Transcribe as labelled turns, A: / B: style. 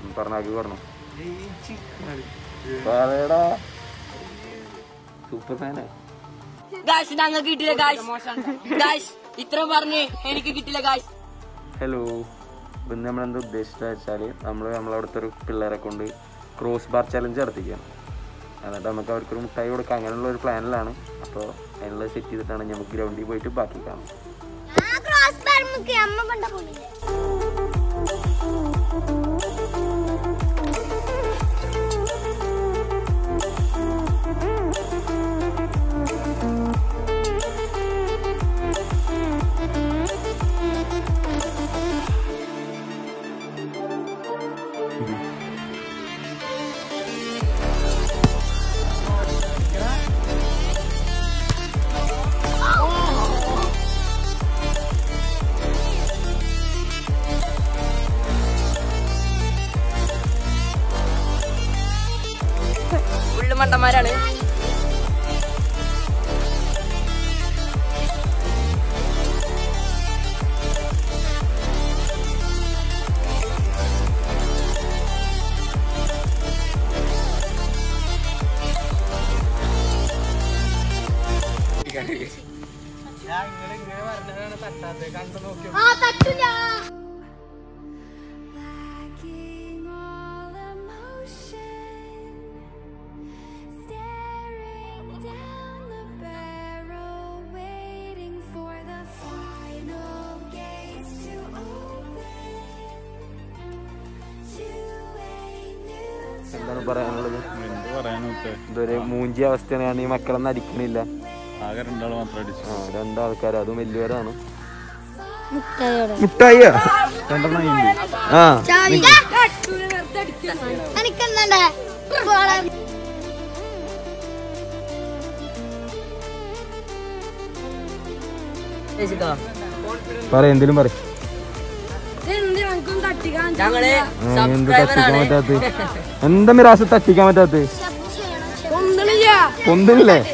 A: പറഞ്ഞാക്കി പറഞ്ഞു പറയടാ super ഫാനാ
B: guys ഞങ്ങൾക്ക് കിട്ടില്ല ഗായ്സ് ഗായ്സ് ഇത്രയും പറഞ്ഞ് എനിക്ക് കിട്ടില്ല ഗായ്സ്
A: ഹലോ ഇപ്പം നമ്മൾ എന്താ ഉദ്ദേശിച്ചത് വെച്ചാൽ നമ്മൾ നമ്മളവിടുത്തെ ഒരു പിള്ളേരെ കൊണ്ട് ക്രോസ് ബാർ ചലഞ്ച് നടത്തിക്കുകയാണ് എന്നിട്ട് നമുക്ക് അവർക്കൊരു മുട്ടായി കൊടുക്കാം അങ്ങനെയുള്ള ഒരു പ്ലാനിലാണ് അപ്പോൾ അതിനുള്ള സെറ്റ് ചെയ്തിട്ടാണ് നമുക്ക് ഗ്രൗണ്ടിൽ പോയിട്ട് ബാക്കി കാണാം
C: ക്രോസ് ബാർ മുക്കി അമ്മ കൊണ്ട പോയില്ലേ
B: ഫുള്ള് മണ്ടന്മാരാണ്
C: ആ തട്ടില്ല
D: Lacking all emotion, staring down the barrel, waiting for the final gates to open to a new
A: എന്താണ് പറയാനുള്ളത്
E: എന്ത് പറയാനും ഉത്തേ
A: ഇതൊരു മൂഞ്ചി അവസ്ഥയാണ് കാരണം ഈ മക്കളൊന്നും അടിക്കണില്ല
E: ആകെ രണ്ടാൾ മാത്രം അടിച്ചു
A: ആ രണ്ടാൾക്കാർ അതും വലിയവരാണ്
C: മുട്ടയോടെ
A: മുട്ടായിയാ രണ്ടെണ്ണം ആ
C: എനിക്കെന്താ
A: പറ എന്തേലും പറ
B: ഞങ്ങള്
A: എന്ത്
B: സബ്സ്ക്രൈബർ
A: തട്ടിക്കാൻ
B: ആണ്
A: പറ്റാത്ത എന്താ മിറാസ് തട്ടിക്കാൻ പറ്റാത്ത പൊന്തണില്ലേ